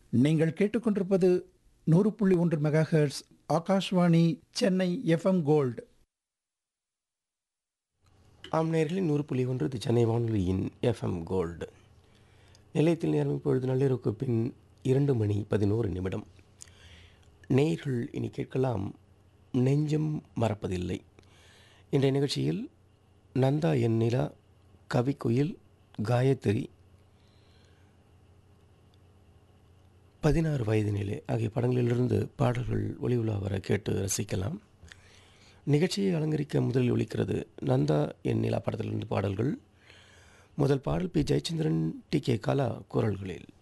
நீங்கள் கேட்டுக்கொண்டிருப்பது நூறு புள்ளி ஒன்று megahertz Akashvani Chennai FM gold ஆம் நேரில் நூறு புள்ளி ஒன்று இது சென்னை வானொலியின் எஃப்எம் கோல்டு நிலையத்தில் நேரம் இப்பொழுது நள்ளிரவுக்கு பின் இரண்டு மணி பதினோரு நிமிடம் நேயர்கள் இனி கேட்கலாம் நெஞ்சம் மறப்பதில்லை இன்றைய நிகழ்ச்சியில் நந்தா என் நிலா கவிக்குயில் காயத்ரி பதினாறு வயதினிலே ஆகிய படங்களிலிருந்து பாடல்கள் ஒளி உலா வர கேட்டு ரசிக்கலாம் நிகழ்ச்சியை அலங்கரிக்க முதலில் ஒலிக்கிறது நந்தா என் நிலா படத்திலிருந்து பாடல்கள் முதல் பாடல் P Jayachandran T K Kala குரல்களில்